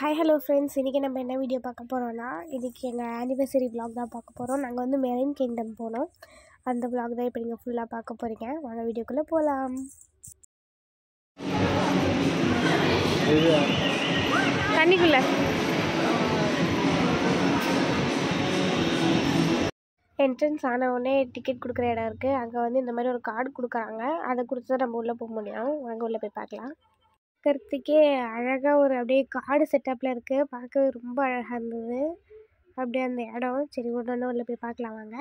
Hi hello friends இன்றைக்கி நம்ம என்ன வீடியோ பார்க்க போகிறோன்னா இன்றைக்கி எங்கள் ஆனிவர்சரி vlog தான் பார்க்க போகிறோம் நாங்கள் வந்து மெரைன் கிங்டம் போனோம் அந்த vlog தான் இப்போ நீங்கள் ஃபுல்லாக பார்க்க போகிறீங்க வாங்க வீடியோக்குள்ளே போகலாம் தண்ணிக்குள்ளே என்ட்ரன்ஸ் ஆன உடனே டிக்கெட் கொடுக்குற இடம் இருக்குது அங்கே வந்து இந்த மாதிரி ஒரு கார்டு கொடுக்குறாங்க அதை கொடுத்து தான் நம்ம உள்ளே போக முடியும் வாங்க உள்ளே போய் பார்க்கலாம் பார்க்கறதுக்கே அழகாக ஒரு அப்படியே காடு செட்டப்பில் இருக்குது பார்க்கவே ரொம்ப அழகாக இருந்தது அப்படியே அந்த இடம் சரி ஒன்று ஒன்று உள்ள போய் பார்க்கலாம் வாங்க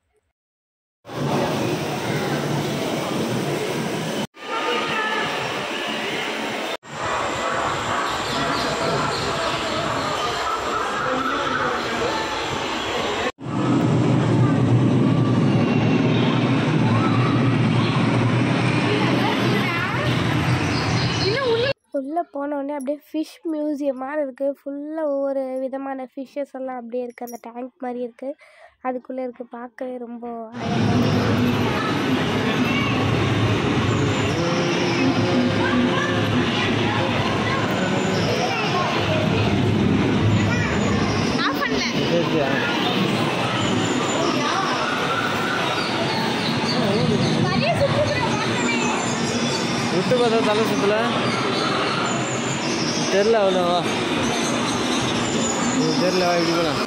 உள்ளே போனோடனே அப்படியே ஃபிஷ் மியூசியம் மாதிரி இருக்குது ஃபுல்லாக ஒவ்வொரு விதமான ஃபிஷ்ஷஸ் எல்லாம் அப்படியே இருக்குது அந்த டேங்க் மாதிரி இருக்குது அதுக்குள்ளே இருக்குது பார்க்கவே ரொம்ப அழகாக இருக்கு. விட்டு பார்த்தா தலை சுத்தல தெரில அவ்வளோவா தெரில வா இப்படி போலாம்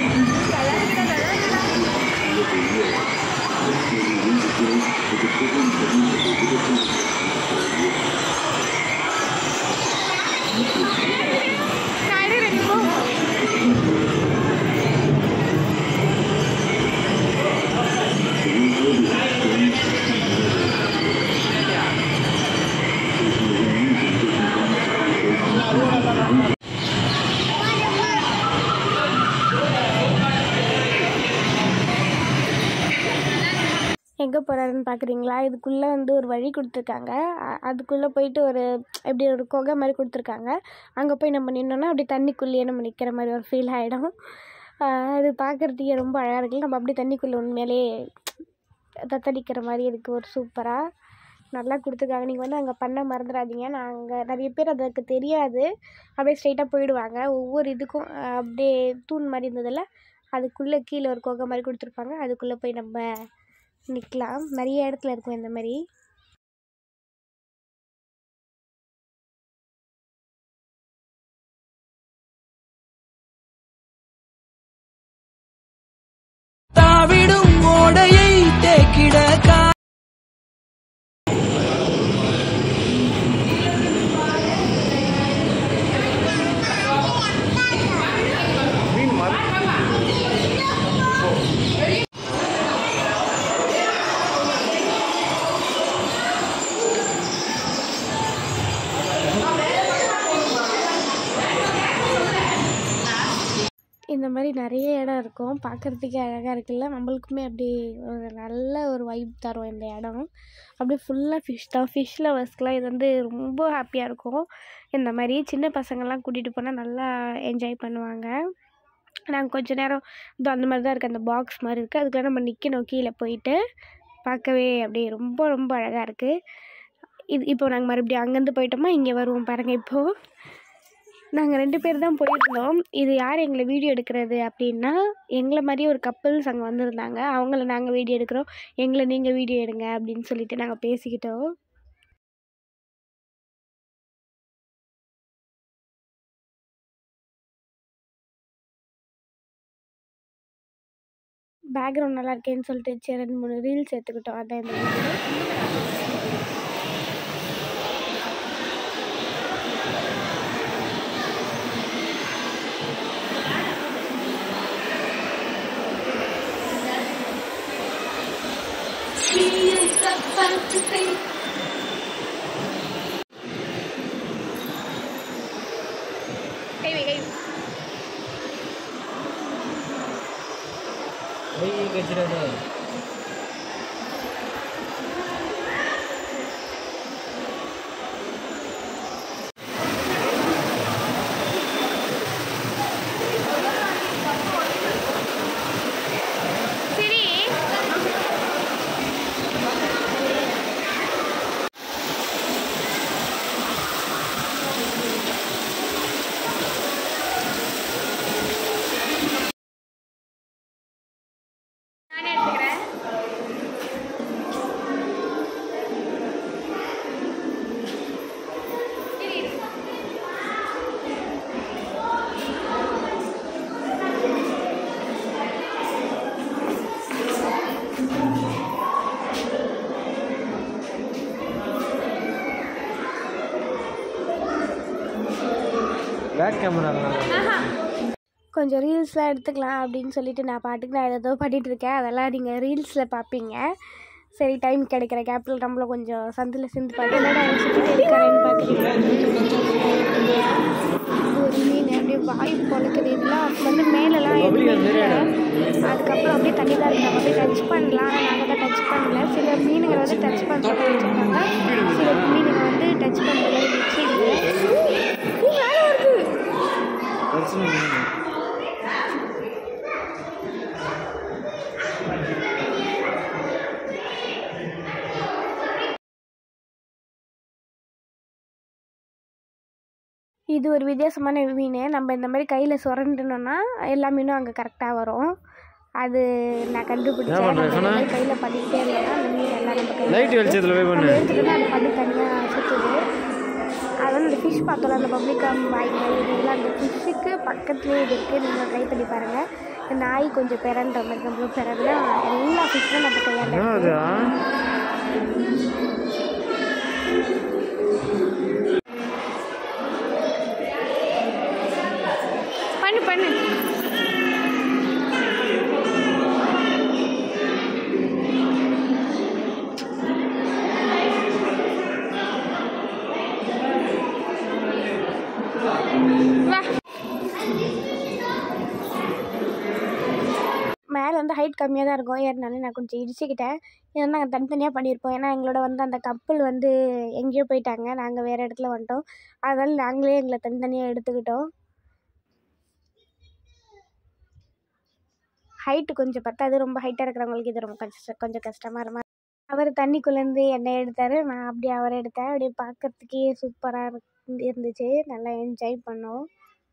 எங்கே போகிறாருன்னு பார்க்குறீங்களா இதுக்குள்ளே வந்து ஒரு வழி கொடுத்துருக்காங்க அ- அதுக்குள்ளே போயிட்டு ஒரு எப்படி ஒரு குகை மாதிரி கொடுத்துருக்காங்க அங்கே போய் நம்ம நின்னோன்னா அப்படி தண்ணிக்குள்ளேயே நம்ம நிற்கிற மாதிரி ஒரு ஃபீல் ஆகிடும் அது பார்க்குறதுக்கே ரொம்ப அழகாக இருக்குல்ல நம்ம அப்படியே தண்ணிக்குள்ளே உண்மையிலேயே தத்தளிக்கிற மாதிரி இருக்குது ஒரு சூப்பராக நல்லா கொடுத்துருக்காங்க நீங்கள் வந்து அங்கே பண்ண மறந்துடாதீங்க நாங்கள் நிறைய பேர் அதுக்கு தெரியாது அப்படியே ஸ்ட்ரைட்டாக போயிடுவாங்க ஒவ்வொரு இதுக்கும் அஹ், அப்படியே தூண் மாதிரி இருந்ததில்ல அதுக்குள்ளே கீழே ஒரு குகை மாதிரி கொடுத்துருப்பாங்க அதுக்குள்ளே போய் நம்ம நிற்கலாம் நிறைய இடத்துல இருக்கும் இந்த மாதிரி தாவிடும் ஓடையை தேக்கிட கா இந்த மாதிரி நிறைய இடம் இருக்கும் பார்க்குறதுக்கே அழகாக இருக்குல்ல நம்மளுக்குமே அப்படி ஒரு நல்ல ஒரு வைப் தரும் இந்த இடம் அப்படியே ஃபுல்லாக ஃபிஷ் தான் ஃபிஷ் லவர்ஸ்க்குலாம் இது வந்து ரொம்ப ஹாப்பியாக இருக்கும் இந்த மாதிரி சின்ன பசங்கள்லாம் கூட்டிகிட்டு போனால் நல்லா என்ஜாய் பண்ணுவாங்க நாங்கள் கொஞ்ச நேரம் இதோ அந்த மாதிரி தான் இருக்குது அந்த பாக்ஸ் மாதிரி இருக்குது அதுக்குள்ள நம்ம நிற்கணும் கீழே போயிட்டு பார்க்கவே அப்படியே ரொம்ப ரொம்ப அழகாக இருக்குது இது இப்போ நாங்கள் மறுபடியும் அங்கேருந்து போயிட்டோமா இங்கே வருவோம் பாருங்கள் இப்போது நாங்கள் ரெண்டு பேர் தான் போயிருந்தோம் இது யார் எங்களை வீடியோ எடுக்கிறது அப்படின்னா எங்களை மாதிரி ஒரு கப்பல்ஸ் அங்கே வந்திருந்தாங்க அவங்கள நாங்கள் வீடியோ எடுக்கிறோம் எங்களை நீங்கள் வீடியோ எடுங்க அப்படின்னு சொல்லிட்டு நாங்கள் பேசிக்கிட்டோம் பேக்ரவுண்ட் நல்லா இருக்கேன்னு சொல்லிட்டு சரி ரெண்டு மூணு ரீல்ஸ் எடுத்துக்கிட்டோம் அதான் இந்த வீடியோ கை கச்சிடாத பேக் கேமரா கொஞ்சம் ரீல்ஸ்லாம் எடுத்துக்கலாம் அப்படின்னு சொல்லிட்டு நான் பாட்டுக்கு நான் ஏதோ பண்ணிட்டு இருக்கேன் அதெல்லாம் நீங்கள் ரீல்ஸில் பார்ப்பீங்க சரி டைம் கிடைக்கிற கேப்பில் நம்மளும் கொஞ்சம் சந்தில் சேர்ந்து பார்த்து என்னடா இவன் சுத்திட்டே இருக்காரேன்னு பார்க்குறீங்க இது ஒரு மீன் அப்படியே வாய் பொழுக்குது இதெல்லாம் வந்து மேலெலாம் எதுவுமே இல்லை அதுக்கப்புறம் அப்படியே தண்ணி தான் இருக்கு நம்ம அப்படியே டச் பண்ணலாம் ஆனால் நாங்கள் தான் டச் பண்ணல சில மீனுங்களை வந்து டச் பண்ணுறது வச்சுருக்காங்க சில மீனுங்க வந்து டச் பண்ணுறது வச்சு இல்லை மேலே வருது பிரச்சனை இல்லை. இது ஒரு வித்தியாசமான மீன் நம்ம இந்த மாதிரி கையில் சுரண்டுனோன்னா எல்லா மீனும் அங்கே கரெக்டாக வரும் அது நான் கண்டுபிடிச்சேன் என்ன பண்ற, நம்ம இந்த சொன்னா? மாதிரி கையில் பண்ணிக்கிட்டே இருந்தோம்னா அந்த மீன் எல்லாம் நம்ம கையில் லைட் வெளிச்சத்தில் போய் பண்ணு எடுத்துட்டோம்னா அந்த பண்ணி தனியாக சுற்றுது அது வந்து அந்த ஃபிஷ் பார்த்தோம்ல அந்த பப்ளிகம் வாய் மாதிரி இதெல்லாம் அந்த ஃபிஷ்ஷுக்கு பக்கத்துலேயே இது இருக்குது நீங்கள் ட்ரை பண்ணி பாருங்கள் இந்த நாய் கொஞ்சம் பிறன்ற மாதிரி நம்மளும் பிறகுனா எல்லா ஃபிஷ்ஷும் நம்ம கையால் என்ன அது பண்ணு பண்ணு வா மேலே வந்து ஹைட் கம்மியாக தான் இருக்கும் ஏறினாலும் நான் கொஞ்சம் இடிச்சுக்கிட்டேன் இது வந்து நாங்கள் தனித்தனியாக பண்ணியிருப்போம் ஏன்னா எங்களோட வந்து அந்த கப்பல் வந்து எங்கேயோ போயிட்டாங்க நாங்கள் வேறு இடத்துல வந்துட்டோம் அதனால் நாங்களே எங்களை தனித்தனியாக எடுத்துக்கிட்டோம் ஹைட்டு கொஞ்சம் பத்தாது ரொம்ப ஹைட்டாக இருக்கிறவங்களுக்கு இது ரொம்ப கஷ்டம் கொஞ்சம் கஷ்டமாக இருமா அவர் தண்ணிக்குள்ளேருந்து என்னை எடுத்தார் நான் அப்படியே அவரை எடுத்தேன் அப்படியே பார்க்கறதுக்கே சூப்பராக இருந்துச்சு நல்லா என்ஜாய் பண்ணோம்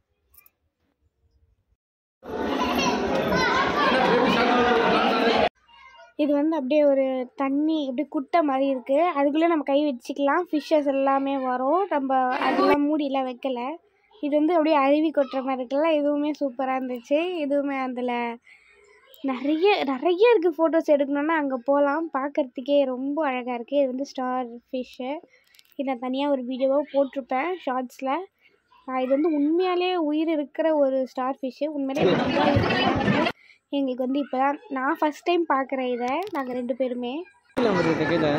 இது வந்து அப்படியே ஒரு தண்ணி அப்படியே குட்டை மாதிரி இருக்குது அதுக்குள்ளே நம்ம கை வச்சுக்கலாம் ஃபிஷ்ஷஸ் எல்லாமே வரும் நம்ம அதெல்லாம் மூடிலாம் வைக்கல இது வந்து அப்படியே அருவி கொட்டுற மாதிரி இருக்குல்ல இதுவுமே சூப்பராக இருந்துச்சு இதுவுமே அதில் நிறைய நிறைய இருக்குது ஃபோட்டோஸ் எடுக்கணுன்னா அங்கே போகலாம் பார்க்கறதுக்கே ரொம்ப அழகாக இருக்குது இது வந்து ஸ்டார் ஃபிஷ்ஷு இது நான் தனியாக ஒரு வீடியோவாக போட்டிருப்பேன் ஷார்ட்ஸில் இது வந்து உண்மையாலே உயிர் இருக்கிற ஒரு ஸ்டார் ஃபிஷ்ஷு உண்மையிலே ரொம்ப இருக்கு. எங்களுக்கு வந்து இப்போ தான் நான் ஃபஸ்ட் டைம் பார்க்குறேன் இதை நாங்கள் ரெண்டு பேருமே கீழே வருது கீழே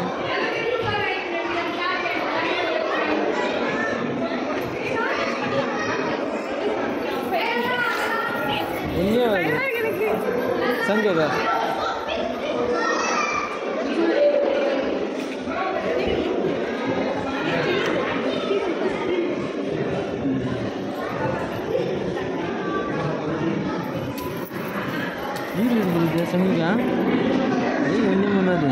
எங்கேயோ வருது சங்கதா வீடு இருக்குது சங்கீதா அது ஒன்றும் பண்ணாது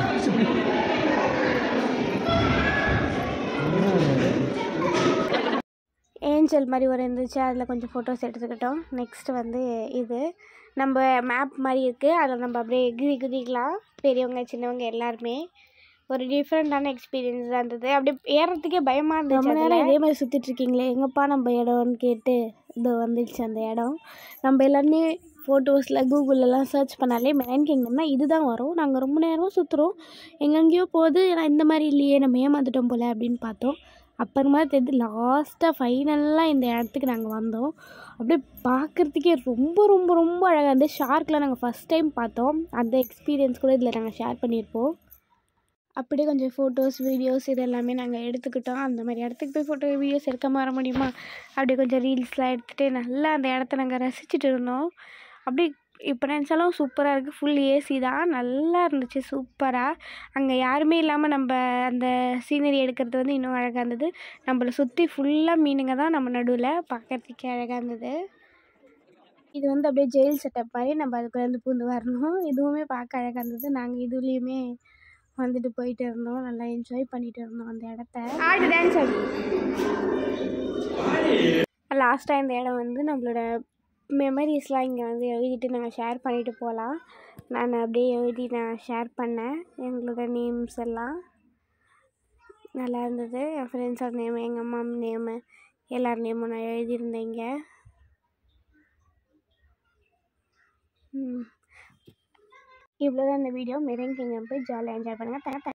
ஏஞ்சல் மாதிரி ஒரு இருந்துச்சு அதில் கொஞ்சம் ஃபோட்டோஸ் எடுத்துக்கிட்டோம் நெக்ஸ்ட் வந்து இது நம்ம மேப் மாதிரி இருக்குது அதில் நம்ம அப்படியே குதி குதிக்கலாம் பெரியவங்க சின்னவங்க எல்லாருமே ஒரு டிஃப்ரெண்ட்டான எக்ஸ்பீரியன்ஸ் தான் இருந்தது அப்படியே ஏறுறதுக்கே பயமாக இருந்துச்சு ரொம்ப நேரம் இதே மாதிரி சுற்றிட்டு இருக்கீங்களே எங்கப்பா நம்ம இடம்னு கேட்டு இதோ வந்துடுச்சு அந்த இடம் நம்ம எல்லாருமே ஃபோட்டோஸில் கூகுளெலாம் சர்ச் பண்ணாலே மெயின் கிங்டம்னா இதுதான் வரும் நாங்கள் ரொம்ப நேரம் சுற்றுறோம் எங்கெங்கேயோ போகுது நான் இந்த மாதிரி இல்லையே நம்ம ஏமாந்துட்டோம் போல் அப்படின்னு பார்த்தோம் அப்புறமா தெரிஞ்சு லாஸ்ட்டாக ஃபைனலாக இந்த இடத்துக்கு நாங்கள் வந்தோம் அப்படியே பார்க்குறதுக்கே ரொம்ப ரொம்ப ரொம்ப அழகாக இருந்தது ஷார்க்கில் நாங்கள் ஃபஸ்ட் டைம் பார்த்தோம் அந்த எக்ஸ்பீரியன்ஸ் கூட இதில் நாங்கள் ஷேர் பண்ணியிருப்போம் அப்படியே கொஞ்சம் ஃபோட்டோஸ் வீடியோஸ் இது எல்லாமே நாங்கள் எடுத்துக்கிட்டோம் அந்த மாதிரி இடத்துக்கு போய் ஃபோட்டோ வீடியோஸ் எடுக்காம வர முடியுமா அப்படியே கொஞ்சம் ரீல்ஸ்லாம் எடுத்துகிட்டு நல்லா அந்த இடத்த நாங்கள் ரசிச்சுட்டு இருந்தோம் அப்படியே இப்போ நினச்சாலும் சூப்பராக இருக்குது ஃபுல் ஏசி தான் நல்லா இருந்துச்சு சூப்பராக அங்கே யாருமே இல்லாமல் நம்ம அந்த சீனரி எடுக்கிறது வந்து இன்னும் அழகாக இருந்தது நம்மளை சுற்றி ஃபுல்லாக மீனுங்க தான் நம்ம நடுவில் பார்க்கறதுக்கே அழகாக இருந்தது இது வந்து அப்படியே ஜெயில் செட்டப் மாதிரி நம்ம அதுக்குள்ள இருந்து பூந்து வரணும் இதுவுமே பார்க்க அழகாக இருந்தது நாங்கள் இதுலேயுமே வந்துட்டு போயிட்டு இருந்தோம் நல்லா என்ஜாய் பண்ணிட்டு இருந்தோம் அந்த இடத்த ஆடு டான்ஸ் ஆடு லாஸ்ட்டாக இந்த இடம் வந்து நம்மளோட மெமரிஸ்லாம் இங்கே வந்து எழுதிட்டு நாங்கள் ஷேர் பண்ணிட்டு போகலாம் நான் அப்படியே எழுதி நான் ஷேர் பண்ணேன் எங்களோட நேம்ஸ் எல்லாம் நல்லா இருந்தது என் ஃப்ரெண்ட்ஸோட நேம் எங்கள் அம்மா நேமு எல்லார் நேமும் நான் எழுதியிருந்தேன் இங்கே இவ்வளோ தான் இந்த வீடியோ மெரின் கிங்கம் போய் ஜாலியாக என்ஜாய் பண்ணுங்கள்